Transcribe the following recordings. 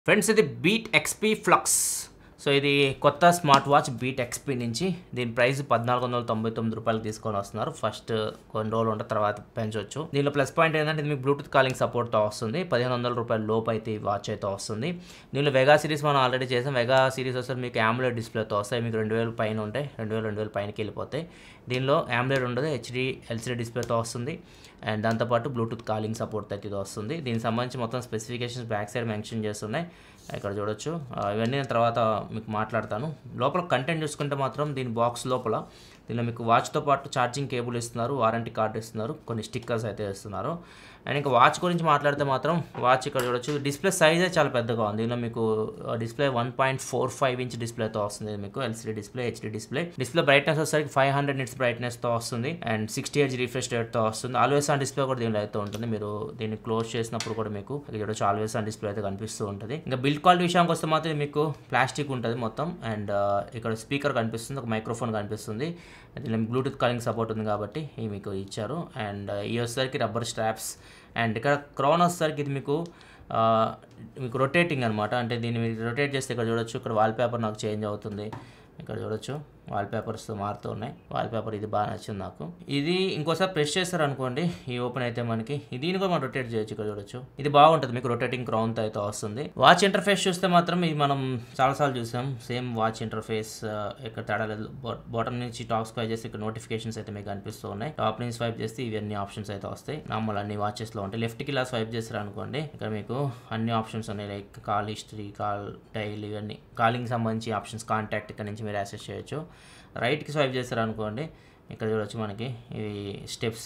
Friends ఇది beat XP flux so ఇది కొత్త స్మార్ట్ వాచ్ బీట్ ఎక్స్పీ నుంచి దీని ప్రైస్ పద్నాలుగు వందల తొంభై తొమ్మిది రూపాయలు తీసుకొని వస్తున్నారు ఫస్ట్ కొన్ని రోజులు ఉంటే తర్వాత పెంచవచ్చు దీనిలో ప్లస్ పాయింట్ ఏంటంటే ఇది మీకు బ్లూటూత్ కాలింగ్ సపోర్ట్తో వస్తుంది పదిహేను వందల రూపాయల లోపు అయితే ఈ వాచ్ అయితే వస్తుంది దీనిలో వెగా సిరీస్ మనం ఆల్రెడీ చేసాం వెగా సిరీస్ వస్తే మీకు ఆమ్లెట్ డిస్ప్లేతో వస్తాయి మీకు రెండు వేలు పైన ఉంటాయి రెండు వేలు రెండు వేలు పైనకి వెళ్ళిపోతాయి దీనిలో ఆమ్లెట్ ఉండదు హెచ్డి ఎల్సిడి డిస్ప్లేతో వస్తుంది అండ్ దాంతోపాటు బ్లూటూత్ కాలింగ్ సపోర్ట్ అయితే ఇది వస్తుంది దీనికి సంబంధించి మొత్తం స్పెసిఫికేషన్స్ బ్యాక్ సైడ్ మెన్షన్ చేస్తున్నాయి ఇక్కడ చూడొచ్చు ఆ, ఇవన్నీ నేను తర్వాత మీకు మాట్లాడతాను లోపల కంటెంట్ చూసుకుంటే మాత్రం దీని బాక్స్ లోపల దీనిలో మీకు వాచ్తో పాటు ఛార్జింగ్ కేబుల్ ఇస్తున్నారు వారంటీ కార్డు ఇస్తున్నారు కొన్ని స్టిక్కర్స్ అయితే ఇస్తున్నారు అండ్ ఇంకా వాచ్ గురించి మాట్లాడితే మాత్రం వాచ్ ఇక్కడ చూడొచ్చు డిస్ప్లే సైజే చాలా పెద్దగా ఉంది దీనిలో మీకు display one point four five inch డిస్ప్లేతో వస్తుంది మీకు LCD display HD display display brightness వచ్చేసరికి ఫైవ్ హండ్రెడ్ నిట్స్ బ్రైట్నెస్తో వస్తుంది అండ్ సిక్స్టీ హెచ్ రిఫ్రెష్ రేట్తో వస్తుంది ఆల్వేస్ ఆన్ డిస్ప్లే కూడా దీనిలో అయితే ఉంటుంది మీరు దీన్ని క్లోజ్ చేసినప్పుడు కూడా మీకు ఇక్కడ చూడొచ్చు ఆల్వేస్ ఆన్ డిస్ప్లే అయితే కనిపిస్తూ ఉంటుంది ఇంకా బిల్డ్ క్వాలిటీ విషయానికి వస్తే మాత్రం మీకు ప్లాస్టిక్ ఉంటుంది మొత్తం అండ్ ఇక్కడ స్పీకర్ కనిపిస్తుంది ఒక మైక్రోఫోన్ కనిపిస్తుంది దీనిలో బ్లూటూత్ కాలింగ్ సపోర్ట్ ఉంది కాబట్టి ఇవి మీకు ఇచ్చారు అండ్ ఈ వచ్చేసరికి రబ్బర్ స్ట్రాప్స్ అండ్ ఇక్కడ క్రౌన్ వచ్చేసరికి ఇది మీకు ఆ, మీకు రొటేటింగ్ అనమాట అంటే దీన్ని మీరు రొటేట్ చేస్తే ఇక్కడ చూడొచ్చు ఇక్కడ వాల్ పేపర్ నాకు చేంజ్ అవుతుంది ఇక్కడ చూడొచ్చు వాల్ పేపర్స్ మారుతూ ఉన్నాయి వాల్ పేపర్ ఇది బాగా నచ్చింది నాకు ఇది ఇంకోసారి ప్రెస్ చేస్తారు అనుకోండి ఈ ఓపెన్ అయితే మనకి దీన్ని కూడా మనం రొటేట్ చేయొచ్చు ఇక్కడ చూడొచ్చు ఇది బాగుంటుంది మీకు రొటేటింగ్ క్రౌన్ అయితే వస్తుంది వాచ్ ఇంటర్ఫేస్ చూస్తే మాత్రం ఇది మనం చాలాసార్లు చూసాం సేమ్ వాచ్ ఇంటర్ఫేస్ ఇక్కడ తేడా లేదు బాటమ్ నుంచి టాప్ స్వైప్ చేస్తే ఇక్కడ నోటిఫికేషన్స్ అయితే మీకు కనిపిస్తూ ఉన్నాయి టాప్ నుంచి స్వైప్ చేస్తే ఇవన్నీ ఆప్షన్స్ అయితే వస్తాయి నార్మల్ అన్ని వాచెస్ లో ఉంటాయి లెఫ్ట్ కి ఇలా స్వైప్ చేస్తారు అనుకోండి ఇక్కడ మీకు అన్ని ఆప్షన్స్ ఉన్నాయి like call history call dial ఇవన్నీ కాలింగ్ సంబంధించి ఆప్షన్స్ కాంటాక్ట్ ఇక్కడ నుంచి మీరు యాక్సెస్ చేయొచ్చు రైట్కి స్వైప్ చేస్తారు అనుకోండి ఇక్కడ చూడొచ్చు మనకి ఇవి steps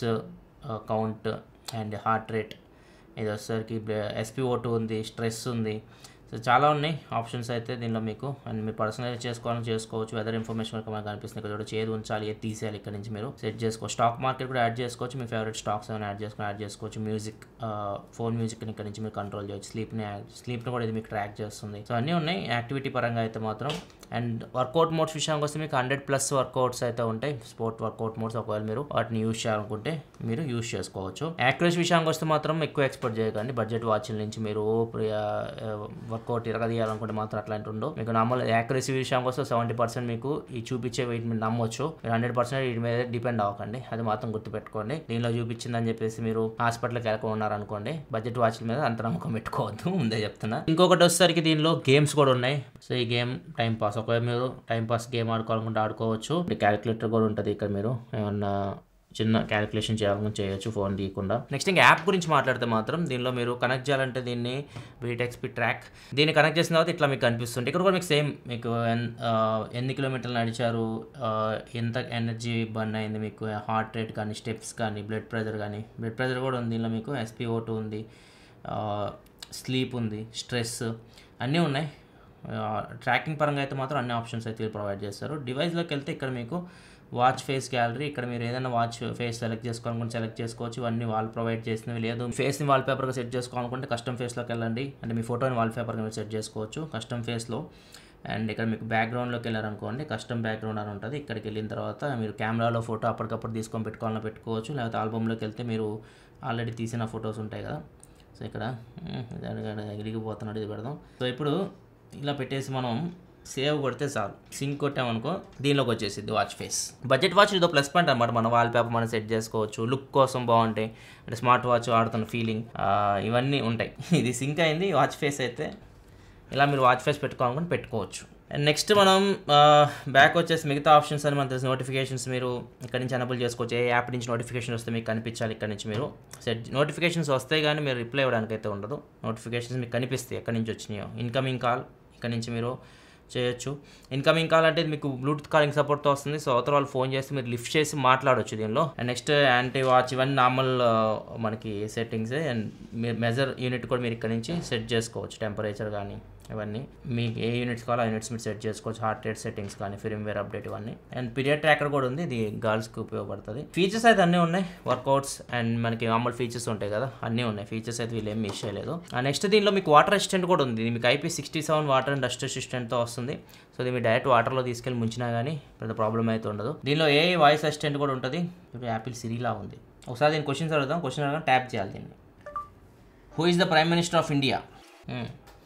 count and heart rate ఇది వచ్చేసరికి ఎస్పీఓ టూ ఉంది స్ట్రెస్ ఉంది సో చాలా ఉన్నాయి ఆప్షన్స్ అయితే దీనిలో మీకు అండ్ మీరు పర్సనలైజ్ చేసుకోవాలని చేసుకోవచ్చు వెదర్ ఇన్ఫర్మేషన్ కనుక మనకు కనిపిస్తుంది ఇక్కడ చూడొచ్చు ఏది ఉంచాలి ఏది తీసేయాలి ఇక్కడ నుంచి మీరు సెట్ చేసుకోవచ్చు స్టాక్ మార్కెట్ కూడా యాడ్ చేసుకోవచ్చు మీ ఫేవరెట్ స్టాక్స్ ఏమైనా యాడ్ చేసుకుని యాడ్ చేసుకోవచ్చు మ్యూజిక్ ఫోన్ మ్యూజిక్ని ఇక్కడ నుంచి మీరు కంట్రోల్ చేయొచ్చు స్లీప్ని స్లీప్ని కూడా ఇది మీకు ట్రాక్ చేస్తుంది సో అన్నీ ఉన్నాయి యాక్టివిటీ పరంగా అయితే మాత్రం అండ్ వర్కౌట్ మోడ్స్ విషయానికి వస్తే మీకు హండ్రెడ్ ప్లస్ వర్కౌట్స్ అయితే ఉంటాయి స్పోర్ట్ వర్కౌట్ మోడ్స్ ఒకవేళ మీరు వాటిని యూస్ చేయాలనుకుంటే మీరు యూస్ చేసుకోవచ్చు యాక్యురేస్ విషయానికి వస్తే మాత్రం ఎక్కువ ఎక్స్పెక్ట్ చేయకండి బడ్జెట్ వాచ్ల నుంచి మీరు వర్కౌట్ ఇరగదీయాలనుకుంటే మాత్రం అట్లాంటి ఉండవు మీకు నార్మల్ యాక్యురసీ విషయానికి వస్తే సెవెంటీ పర్సెంట్ మీకు ఈ చూపించే వీటి మీద నమ్మొచ్చు మీరు హండ్రెడ్ పర్సెంట్ వీటి మీద డిపెండ్ అవ్వకండి అది మాత్రం గుర్తుపెట్టుకోండి దీనిలో చూపించిందని చెప్పేసి మీరు హాస్పిటల్కి వెళ్ళకుండా ఉన్నారనుకోండి బడ్జెట్ వాచ్ల మీద అంత నమ్మకం పెట్టుకోవద్దు ముందే చెప్తున్నా ఇంకొకటి వచ్చేసరికి దీనిలో గేమ్స్ కూడా ఉన్నాయి సో ఈ గేమ్ టైం పాస్ ఒకవేళ మీరు టైం పాస్ గేమ్ ఆడుకోవాలనుకుంటే ఆడుకోవచ్చు క్యాలిక్యులేటర్ కూడా ఉంటుంది ఇక్కడ మీరు ఏమన్నా చిన్న క్యాలిక్యులేషన్ చేయాలనుకుని చేయొచ్చు ఫోన్ తీయకుండా నెక్స్ట్ ఇంకా యాప్ గురించి మాట్లాడితే మాత్రం దీనిలో మీరు కనెక్ట్ చేయాలంటే దీన్ని బీటెక్స్పీ ట్రాక్ దీన్ని కనెక్ట్ చేసిన తర్వాత ఇట్లా మీకు కనిపిస్తుంది ఇక్కడ కూడా మీకు సేమ్ మీకు ఎన్- ఆ, ఎన్ని కిలోమీటర్లు నడిచారు ఆ, ఎంత ఎనర్జీ బర్న్ అయింది మీకు హార్ట్ రేట్ కానీ స్టెప్స్ కానీ బ్లడ్ ప్రెషర్ కానీ బ్లడ్ ప్రెషర్ కూడా ఉంది దీనిలో మీకు ఎస్పీఓ టూ ఉంది స్లీప్ ఉంది స్ట్రెస్ అన్నీ ఉన్నాయి ట్రాకింగ్ పరంగా అయితే మాత్రం అన్ని ఆప్షన్స్ అయితే ప్రొవైడ్ చేస్తారు డివైస్లోకి వెళ్తే ఇక్కడ మీకు వాచ్ ఫేస్ గ్యాలరీ ఇక్కడ మీరు ఏదైనా వాచ్ ఫేస్ సెలెక్ట్ చేసుకోవాలనుకుంటే సెలెక్ట్ చేసుకోవచ్చు ఇవన్నీ వాళ్ళు ప్రొవైడ్ చేసినవి లేదు ఫేస్ని వాల్ పేపర్గా సెట్ చేసుకోవాలనుకుంటే కస్టమ్ ఫేస్లోకి వెళ్ళండి అంటే మీ ఫోటోని వాల్ పేపర్గా మీరు సెట్ చేసుకోవచ్చు కస్టమ్ ఫేస్లో అండ్ ఇక్కడ మీకు బ్యాక్గ్రౌండ్లోకి వెళ్ళారనుకోండి కస్టమ్ బ్యాక్గ్రౌండ్ అని ఉంటుంది ఇక్కడికి వెళ్ళిన తర్వాత మీరు కెమెరాలో ఫోటో అప్పటికప్పుడు తీసుకొని పెట్టుకోవాలని పెట్టుకోవచ్చు లేకపోతే ఆల్బమ్లోకి వెళ్తే మీరు ఆల్రెడీ తీసిన ఫొటోస్ ఉంటాయి కదా సో ఇక్కడ ఎగిరిగిపోతున్నాడు ఇది పెడదాం సో ఇప్పుడు ఇలా పెట్టేసి మనం సేవ్ కొడితే చాలు సింక్ కొట్టామనుకో దీనిలోకి వచ్చేసింది వాచ్ ఫేస్ బడ్జెట్ వాచ్ ఇదో ప్లస్ పాయింట్ అనమాట మన వాల్ పేపర్ మనం సెట్ చేసుకోవచ్చు లుక్ కోసం బాగుంటాయి అంటే స్మార్ట్ వాచ్ ఆడుతున్న ఫీలింగ్ ఇవన్నీ ఉంటాయి ఇది సింక్ అయింది వాచ్ ఫేస్ అయితే ఇలా మీరు వాచ్ ఫేస్ పెట్టుకోవాలనుకుని పెట్టుకోవచ్చు అండ్ నెక్స్ట్ మనం బ్యాక్ వచ్చేసి మిగతా ఆప్షన్స్ అని మనకు తెలిసిన నోటిఫికేషన్స్ మీరు ఇక్కడ నుంచి ఎనబుల్ చేసుకోవచ్చు ఏ యాప్ నుంచి నోటిఫికేషన్ వస్తే మీకు కనిపించాలి ఇక్కడ నుంచి మీరు సెట్ నోటిఫికేషన్స్ వస్తాయి కానీ మీరు రిప్లై ఇవ్వడానికి అయితే ఉండదు నోటిఫికేషన్స్ మీకు కనిపిస్తాయి ఎక్కడి నుంచి వచ్చినాయో ఇన్కమింగ్ కాల్ ఇక్కడ నుంచి మీరు చేయొచ్చు ఇన్కమింగ్ కాల్ అంటే ఇది మీకు బ్లూటూత్ కాలింగ్ సపోర్ట్తో వస్తుంది సో అవతల వాళ్ళు ఫోన్ చేసి మీరు లిఫ్ట్ చేసి మాట్లాడొచ్చు దీనిలో అండ్ నెక్స్ట్ యాంటీ వాచ్ ఇవన్నీ నార్మల్ మనకి సెట్టింగ్స్ అండ్ మీరు మెజర్ యూనిట్ కూడా మీరు ఇక్కడ నుంచి సెట్ చేసుకోవచ్చు టెంపరేచర్ కానీ ఇవన్నీ మీకు ఏ యూనిట్స్ కావాలో ఆ యూనిట్స్ మీరు సెట్ చేసుకోవచ్చు హార్ట్ రేట్ సెట్టింగ్స్ కానీ ఫిల్మ్వేర్ అప్డేట్ ఇవన్నీ అండ్ పీరియడ్ ట్రాకర్ కూడా ఉంది ఇది గర్ల్స్కి ఉపయోగపడుతుంది ఫీచర్స్ అయితే అన్నీ ఉన్నాయి వర్కౌట్స్ అండ్ మనకి మామూలు ఫీచర్స్ ఉంటాయి కదా అన్నీ ఉన్నాయి ఫీచర్స్ అయితే వీళ్ళు ఏం మిస్ చేయలేదు నెక్స్ట్ దీనిలో మీకు వాటర్ అసిస్టెంట్ కూడా ఉంది ఇది మీకు IP sixty seven water and dust అసిస్టెంట్తో వస్తుంది సో ఇది మీరు డైరెక్ట్ వాటర్లో తీసుకెళ్ళి ముంచినా కానీ పెద్ద ప్రాబ్లం అయితే ఉండదు దీనిలో ఏ వాయిస్ అసిస్టెంట్ కూడా ఉంటుంది ఇప్పుడు యాపిల్ సిరీలా ఉంది ఒకసారి దీని క్వశ్చన్స్ అడుగుదాం క్వశ్చన్ అడగడం ట్యాప్ చేయాలి దీన్ని who is the prime minister of India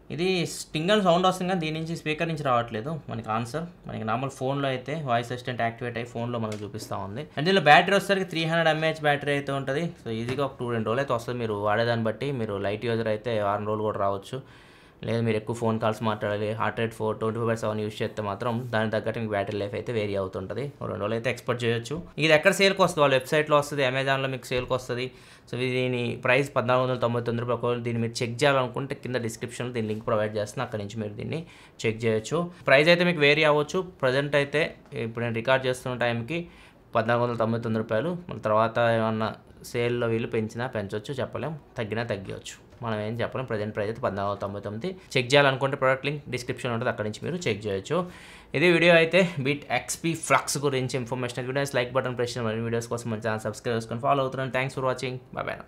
ఇది స్టింగ్ అని సౌండ్ వస్తుంది కానీ దీని నుంచి స్పీకర్ నుంచి రావట్లేదు మనకి ఆన్సర్ మనకి నార్మల్ ఫోన్లో అయితే వాయిస్ అసిస్టెంట్ యాక్టివేట్ అయ్యి ఫోన్లో మనకు చూపిస్తూ ఉంది అండ్ దీనిలో బ్యాటరీ వచ్చేసరికి త్రీ హండ్రెడ్ ఎంఏహెచ్ బ్యాటరీ అయితే ఉంటుంది సో ఈజీగా ఒక టూ రెండు రోజులు అయితే వస్తుంది మీరు వాడేదాన్ని బట్టి మీరు లైట్ యూజర్ అయితే వారం రోజులు కూడా రావచ్చు లేదు మీరు ఎక్కువ ఫోన్ కాల్స్ మాట్లాడాలి heart rate for twenty four by seven use చేస్తే మాత్రం దానికి తగ్గట్టు మీకు బ్యాటరీ లైఫ్ అయితే వేరీ అవుతుంటుంది ఓ రెండు రోజులు అయితే ఎక్స్పెక్ట్ చేయొచ్చు ఇది ఎక్కడ సేల్కి వస్తుంది వాళ్ళ వెబ్సైట్లో వస్తుంది అమెజాన్లో మీకు సేల్కి వస్తుంది సో దీని ప్రైస్ పద్నాలుగు వందల తొంభై తొమ్మిది రూపాయలు ఒకవేళ దీన్ని మీరు చెక్ చేయాలనుకుంటే కింద డిస్క్రిప్షన్లో దీని లింక్ ప్రొవైడ్ చేస్తున్నా అక్కడ నుంచి మీరు దీన్ని చెక్ చేయొచ్చు ప్రైస్ అయితే మీకు వేరీ అవ్వచ్చు ప్రజెంట్ అయితే ఇప్పుడు నేను రికార్డ్ చేస్తున్న టైంకి పద్నాలుగు వందల తొంభై తొమ్మిది రూపాయలు మళ్ళీ తర్వాత ఏమన్నా సేల్లో వీళ్ళు పెంచినా పెంచవచ్చు చెప్పలేం తగ్గినా తగ్గవచ్చు మనం ఏం చెప్పలేం ప్రజెంట్ ప్రైస్ అయితే పద్నాలుగు వందల తొంభై తొమ్మిది చెక్ చేయాలనుకుంటే ప్రోడక్ట్ లింక్ డిస్క్రిప్షన్ ఉంటుంది అక్కడ నుంచి మీరు చెక్ చేయొచ్చు ఇది వీడియో అయితే బీట్ ఎక్స్పీ ఫ్లక్స్ గురించి information videos like button press చేయండి. మరిన్ని వీడియోస్ కోసం మన ఛానల్ సబ్స్క్రైబ్ చేసుకొని ఫాలో అవుతున్నాను thanks for watching bye bye